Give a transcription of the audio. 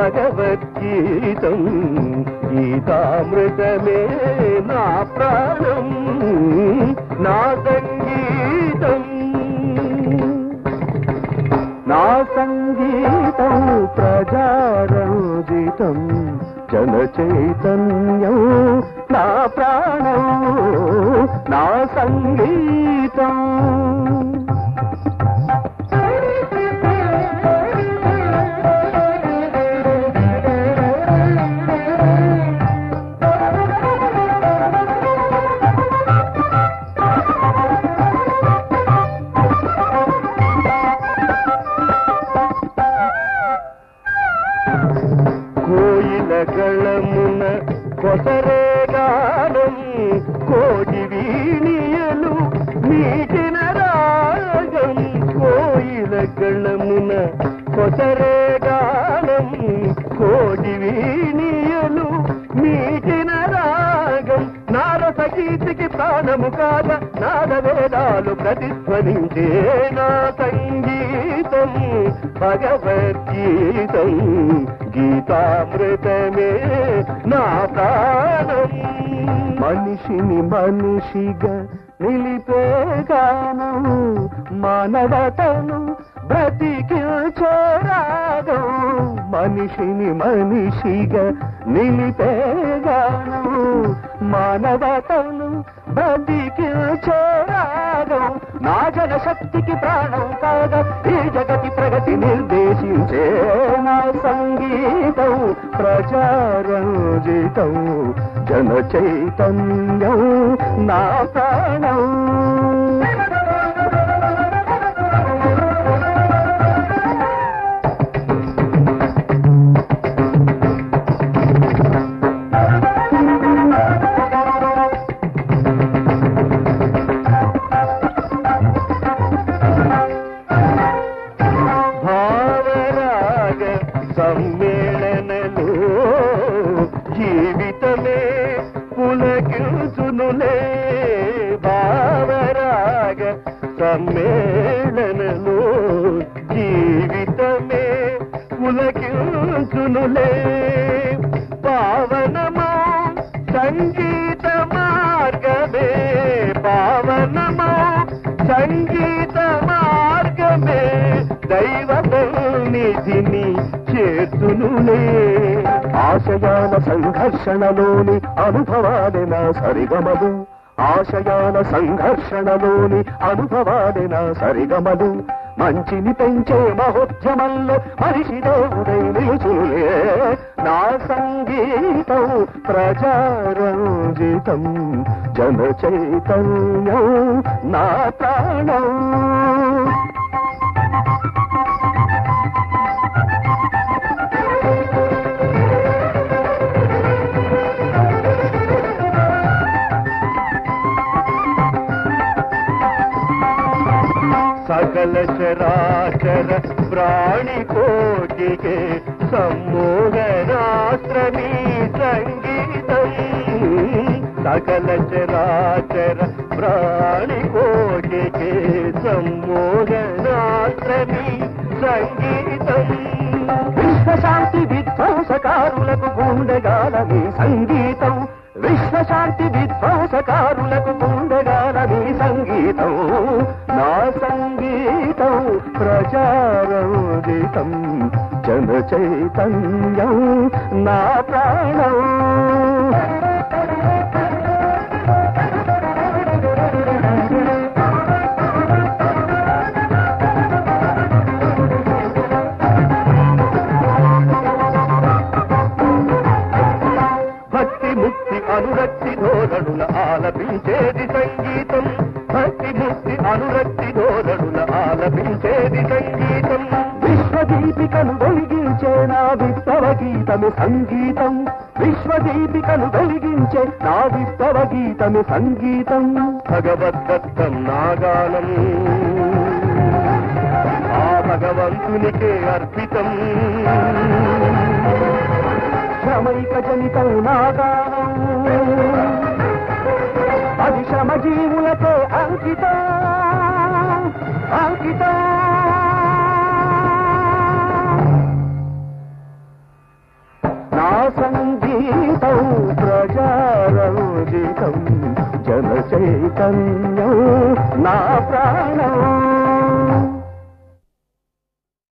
భగవద్గీతం గీతామృతమే నా ప్రాణం నా సంగీతం నా సంగీతం ప్రజారంజితం జన చైతన్యం నా ప్రాణం నా సంగీతం కోయిల గళమున కొసరే గానం కోడి వీణియలు మీటిన రాగం కోయిల గళమున కొసరే గానం కోడి వీణియలు మీటిన రాగం నారస గీతికి ప్రాణము కాగ నాద వేదాలు ప్రతిధ్వనించే నా సంగీతం భగవద్గీతం గీతామృతమే నా ప్రాణం మనిషిని మనిషిగా నిలిపే గానం మానవతను బ్రతికిల్చోరాగం మనిషిని మనిషిగా నిలిపే గానం మానవతను బ్రతికిల్చోరాగం నా జనశక్తికి ప్రాణం కాగా ఈ జగతి ప్రగతి నిర్దేశించే నా సంగీతం ప్రజారంజితం జన చైతన్యం నా ప్రాణం భావరాగ సమ్మేళనలో జీవితమే పులకిల్చునులే భావరాగ సమ్మేళనలో జీవితమే పులకిల్చునులే పావనమో సంగీత మార్గమే పావనమో సంగీత మార్గమే దైవ నిధిని చేతునులే ఆశయాల సంఘర్షణలోని అనుభవాలే నా సరిగమలు ఆశయాల సంఘర్షణలోని అనుభవాలే నా సరిగమలు మంచిని పెంచే మహోద్యమంలో మనిషి దేవుడై నిలుచులే నా సంగీతం ప్రజారంజితం జన చైతన్యం నా ప్రాణం సకల చరాచర ప్రాణి కోటికే సమ్మోహనాశ్రమీ సంగీతం సకల చరాచర ప్రాణి కోటికే సమ్మోహనాశ్రమీ సంగీతం విశ్వశాంతి విధ్వంసకారులకు గుండెగాలని సంగీతం విశ్వశాంతి విధ్వంసకారులకు గుండెగాలని సంగీతం నా సంగీతం ప్రచారోదితం జన చైతన్యం నా ప్రాణం భక్తి ముక్తి అనురక్తి ధోరణుల ఆలపించేది సంగీతం భక్తి ముక్తి అనురక్తి ధోరణుల ఆలపించేది సంగీతం విశ్వదీపికను వెలిగించే నా విప్లవ గీతమే సంగీతం విశ్వదీపికను వెలిగించే నా విప్లవ గీతమే సంగీతం భగవద్దత్తం నాగానం ఆ భగవంతునికే అర్పితం శ్రమైక జనితం నాగానం అది శ్రమజీవులతో అంకితం అంకితం చైతన్యం నా ప్రాణం